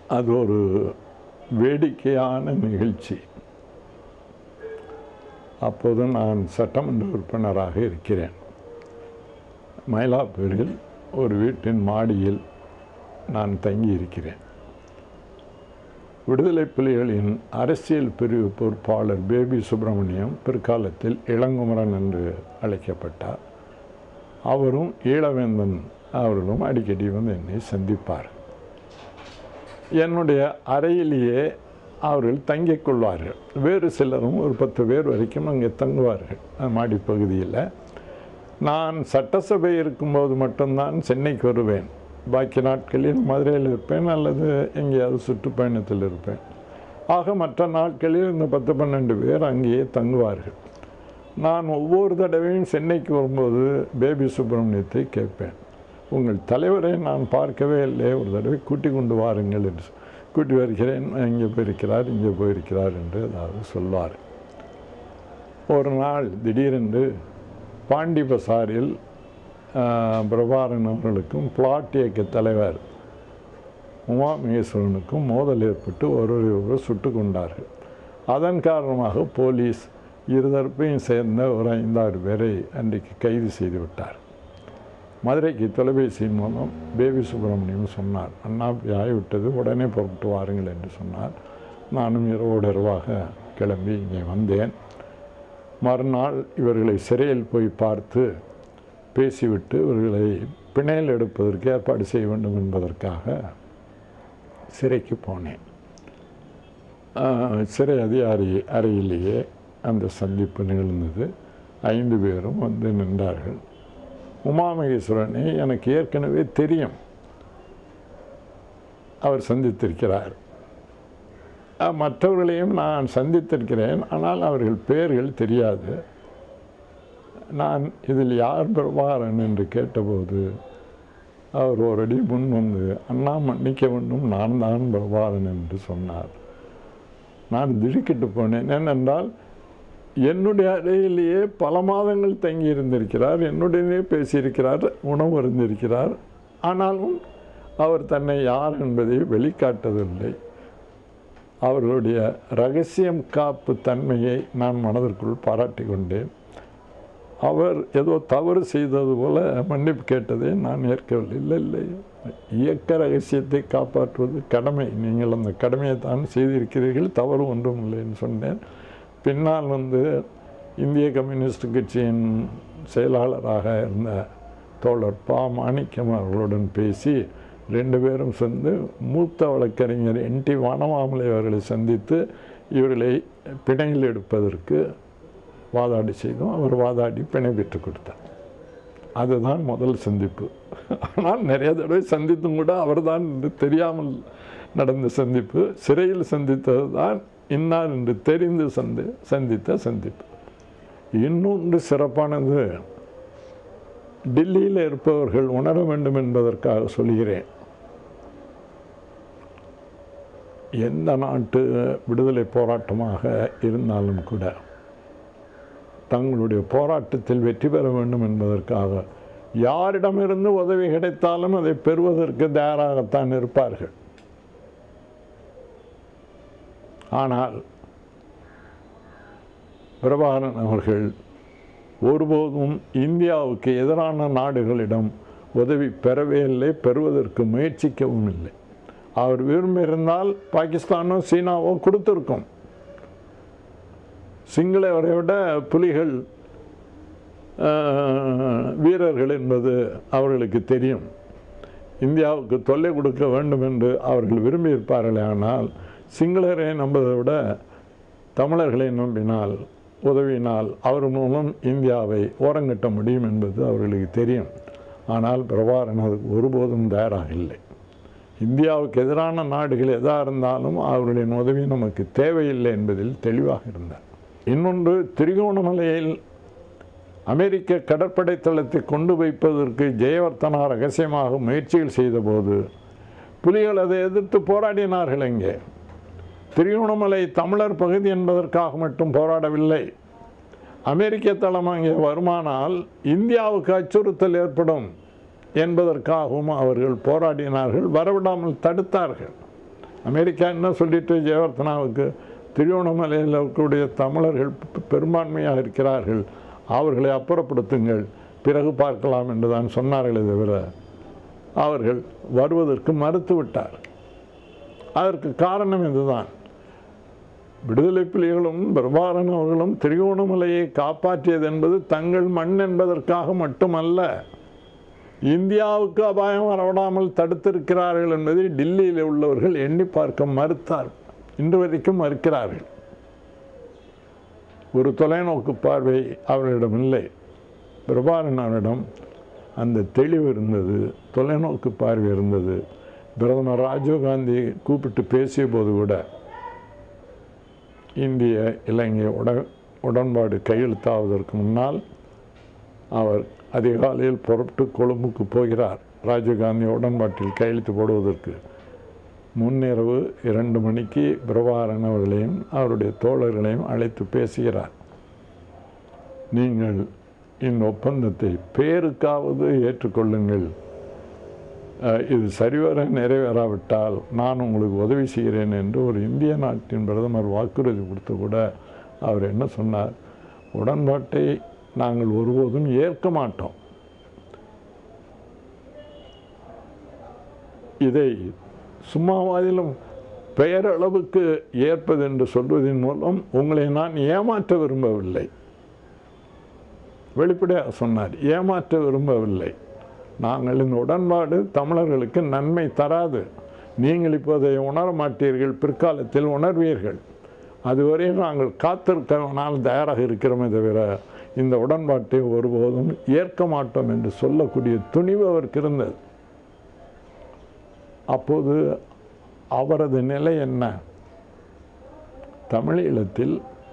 அது ஒரு வேடிக்கையான நிகழ்ச்சி அப்போது நான் சட்டமன்ற உறுப்பினராக இருக்கிறேன் மயிலாப்பூரில் ஒரு வீட்டின் மாடியில் நான் தங்கி இருக்கிறேன் விடுதலை புலிகளின் அரசியல் பிரிவு பொறுப்பாளர் பேபி சுப்பிரமணியம் பிற்காலத்தில் இளங்குமரன் என்று அழைக்கப்பட்டார் அவரும் ஈழவேந்தன் அவர்களும் அடிக்கடி வந்து என்னை சந்திப்பார் என்னுடைய அறையிலேயே அவர்கள் தங்கிக் கொள்வார்கள் வேறு சிலரும் ஒரு பத்து பேர் வரைக்கும் அங்கே தங்குவார்கள் மாடிப்பகுதியில் நான் சட்டசபை இருக்கும்போது மட்டும்தான் சென்னைக்கு வருவேன் பாக்கி நாட்களில் மதுரையில் இருப்பேன் அல்லது எங்கேயாவது சுற்றுப்பயணத்தில் இருப்பேன் ஆக மற்ற நாட்களில் இந்த பத்து பன்னெண்டு பேர் அங்கேயே தங்குவார்கள் நான் ஒவ்வொரு தடவையும் சென்னைக்கு வரும்போது பேபி சுப்பிரமணியத்தை கேட்பேன் உங்கள் தலைவரை நான் பார்க்கவே இல்லை ஒரு தடவை கூட்டி கொண்டு வாருங்கள் என்று கூட்டி வருகிறேன் இங்கே போயிருக்கிறார் இங்கே போயிருக்கிறார் என்று ஏதாவது சொல்வார் ஒரு நாள் திடீரென்று பாண்டி பசாரில் பிரபாரன் அவர்களுக்கும் பிளாட் இயக்க தலைவர் உமா மகேஸ்வரனுக்கும் மோதல் ஏற்பட்டு ஒருவரை ஒருவர் சுட்டு கொண்டார்கள் அதன் காரணமாக போலீஸ் இருதரப்பையும் சேர்ந்த ஒரு ஐந்தாறு பேரை அன்றைக்கு கைது செய்து விட்டார் மதுரைக்கு தொலைபேசியின் மூலம் பேபி சுப்பிரமணியம் சொன்னார் அண்ணா இப்படி ஆகிவிட்டது உடனே புறப்பட்டு வாருங்கள் என்று சொன்னார் நானும் இரவோடு இரவாக கிளம்பி இங்கே வந்தேன் மறுநாள் இவர்களை சிறையில் போய் பார்த்து பேசிவிட்டு இவர்களை பிணையில் எடுப்பதற்கு ஏற்பாடு செய்ய வேண்டும் என்பதற்காக சிறைக்கு போனேன் சிறை அதிகாரி அறையிலேயே அந்த சந்திப்பு நிகழ்ந்தது ஐந்து பேரும் வந்து நின்றார்கள் உமாமகேஸ்வரனை எனக்கு ஏற்கனவே தெரியும் அவர் சந்தித்திருக்கிறார் மற்றவர்களையும் நான் சந்தித்திருக்கிறேன் ஆனால் அவர்கள் பெயர்கள் தெரியாது நான் இதில் யார் பிரபாரன் என்று கேட்டபோது அவர் ஒரு அடி முன் வந்து அண்ணா மன்னிக்க வேண்டும் நான் தான் பிரபாரன் என்று சொன்னார் நான் திடுக்கிட்டு போனேன் ஏனென்றால் என்னுடைய அறையிலேயே பல மாதங்கள் தங்கி இருந்திருக்கிறார் என்னுடனே பேசியிருக்கிறார் உணவு இருந்திருக்கிறார் ஆனாலும் அவர் தன்னை யார் என்பதை வெளிக்காட்டவில்லை அவர்களுடைய ரகசியம் காப்பு தன்மையை நான் மனதிற்குள் பாராட்டி கொண்டேன் அவர் ஏதோ தவறு செய்தது போல மன்னிப்பு கேட்டதை நான் ஏற்கவில்லை இல்லை இல்லை இயக்க ரகசியத்தை காப்பாற்றுவது கடமை நீங்கள் அந்த கடமையை தான் செய்திருக்கிறீர்கள் தவறு ஒன்றும் இல்லைன்னு சொன்னேன் பின்னால் வந்து இந்திய கம்யூனிஸ்ட் கட்சியின் செயலாளராக இருந்த தோழர் பா மாணிக்கம் அவர்களுடன் பேசி ரெண்டு பேரும் சேர்ந்து மூத்த வழக்கறிஞர் என் டி வானமாமலை அவர்களை சந்தித்து இவர்களை பிணையில் எடுப்பதற்கு வாதாடி செய்தோம் அவர் வாதாடி பிணை பெற்றுக் கொடுத்தார் அதுதான் முதல் சந்திப்பு ஆனால் நிறைய தடவை சந்தித்தும் கூட அவர் தான் என்று தெரியாமல் நடந்த சந்திப்பு சிறையில் சந்தித்தது தான் இன்னார் என்று தெரிந்து சந்தி சந்தித்த சந்திப்பு இன்னொன்று சிறப்பானது டெல்லியில் இருப்பவர்கள் உணர வேண்டும் என்பதற்காக சொல்கிறேன் எந்த நாட்டு விடுதலை போராட்டமாக இருந்தாலும் கூட தங்களுடைய போராட்டத்தில் வெற்றி பெற வேண்டும் என்பதற்காக யாரிடமிருந்து உதவி கிடைத்தாலும் அதை பெறுவதற்கு தயாராகத்தான் இருப்பார்கள் ஆனால் பிரபாகரன் அவர்கள் ஒருபோதும் இந்தியாவுக்கு எதிரான நாடுகளிடம் உதவி பெறவே இல்லை பெறுவதற்கு முயற்சிக்கவும் இல்லை அவர் விரும்பியிருந்தால் பாகிஸ்தானோ சீனாவோ கொடுத்துருக்கும் சிங்களவரை விட புலிகள் வீரர்கள் என்பது அவர்களுக்கு தெரியும் இந்தியாவுக்கு தொல்லை கொடுக்க வேண்டும் என்று அவர்கள் விரும்பியிருப்பார்களே ஆனால் சிங்களரை நம்பதை விட தமிழர்களை நம்பினால் உதவினால் அவர் மூலம் இந்தியாவை ஓரங்கட்ட முடியும் என்பது அவர்களுக்கு தெரியும் ஆனால் பிரபாரன் அதுக்கு ஒருபோதும் தயாராக இல்லை இந்தியாவுக்கு எதிரான நாடுகள் எதாக இருந்தாலும் அவர்களின் உதவி நமக்கு தேவையில்லை என்பதில் தெளிவாக இருந்தார் இன்னொன்று திரிகோணமலையில் அமெரிக்க கடற்படை தளத்தை கொண்டு வைப்பதற்கு ஜெயவர்த்தனா ரகசியமாக முயற்சிகள் செய்தபோது புலிகள் அதை எதிர்த்து போராடினார்கள் இங்கே திரிகோணமலை தமிழர் பகுதி என்பதற்காக மட்டும் போராடவில்லை அமெரிக்க தளம் அங்கே வருமானால் இந்தியாவுக்கு அச்சுறுத்தல் ஏற்படும் என்பதற்காகவும் அவர்கள் போராடினார்கள் வரவிடாமல் தடுத்தார்கள் அமெரிக்கா என்ன சொல்லிட்டு ஜெயவர்த்தனாவுக்கு திருவோணமலையில் இருக்கக்கூடிய தமிழர்கள் பெ- பெரும்பான்மையாக இருக்கிறார்கள் அவர்களை அப்புறப்படுத்துங்கள் பிறகு பார்க்கலாம் என்று தான் சொன்னார்களே தவிர அவர்கள் வருவதற்கு மறுத்து விட்டார் அதற்கு காரணம் இதுதான் விடுதலை புலிகளும் பிரபாரன் அவர்களும் திரிகோணமலையை காப்பாற்றியது என்பது தங்கள் மண் என்பதற்காக மட்டுமல்ல இந்தியாவுக்கு அபாயம் வரவிடாமல் தடுத்திருக்கிறார்கள் என்பதை டில்லியில் உள்ளவர்கள் எண்ணி பார்க்க மறுத்தார் இன்று வரைக்கும் மறுக்கிறார்கள் ஒரு தொலைநோக்கு பார்வை அவர்களிடம் இல்லை பிரபாரன் அவரிடம் அந்த தெளிவு இருந்தது தொலைநோக்கு பார்வை இருந்தது பிரதமர் ராஜீவ்காந்தி கூப்பிட்டு பேசிய போது கூட இந்திய இலங்கை உட உடன்பாடு கையெழுத்தாவதற்கு முன்னால் அவர் அதிகாலையில் புறப்பட்டு கொழும்புக்கு போகிறார் ராஜீவ்காந்தி உடன்பாட்டில் கையெழுத்து போடுவதற்கு முன்னிரவு இரண்டு மணிக்கு பிரபாரன் அவர்களையும் அவருடைய தோழர்களையும் அழைத்து பேசுகிறார் நீங்கள் இந்த ஒப்பந்தத்தை பேருக்காவது ஏற்றுக்கொள்ளுங்கள் அஹ், இது சரிவர நிறைவேறாவிட்டால் நான் உங்களுக்கு உதவி செய்கிறேன் என்று ஒரு இந்திய நாட்டின் பிரதமர் வாக்குறுதி கொடுத்து கூட அவர் என்ன சொன்னார் உடன்பாட்டை நாங்கள் ஒருபோதும் ஏற்க மாட்டோம் இதை சும்மாவாதிலும் பெயரளவுக்கு ஏற்பது என்று சொல்வதன் மூலம் உங்களை நான் ஏமாற்ற விரும்பவில்லை வெளிப்படையாக சொன்னார் ஏமாற்ற விரும்பவில்லை நாங்கள் இந்த உடன்பாடு தமிழர்களுக்கு நன்மை தராது நீங்கள் இப்போதை உணர மாட்டீர்கள் பிற்காலத்தில் உணர்வீர்கள் அதுவரை நாங்கள் காத்திருக்கனால் தயாராக இருக்கிறோமே தவிர இந்த உடன்பாட்டை ஒருபோதும் ஏற்க மாட்டோம் என்று சொல்லக்கூடிய துணிவு அவருக்கு இருந்தது அப்போது அவரது நிலை என்ன தமிழீழத்தில்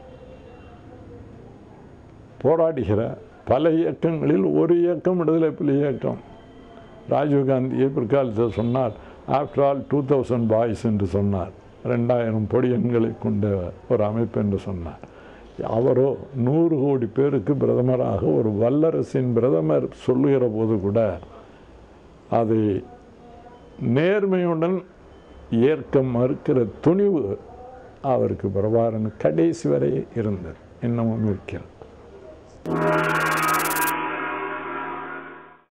போராடுகிற பல இயக்கங்களில் ஒரு இயக்கம் விடுதலை புலி இயக்கம் ராஜீவ்காந்தியை பிற்காலத்தில் சொன்னார் after all two thousand boys என்று சொன்னார் ரெண்டாயிரம் பொடியன்களை கொண்ட ஒரு அமைப்பு என்று சொன்னார் அவரோ நூறு கோடி பேருக்கு பிரதமராக ஒரு வல்லரசின் பிரதமர் சொல்லுகிற போது கூட அதை நேர்மையுடன் ஏற்க மறுக்கிற துணிவு அவருக்கு பிரபாரன் கடைசி வரை இருந்தது இன்னமும் இருக்கிறது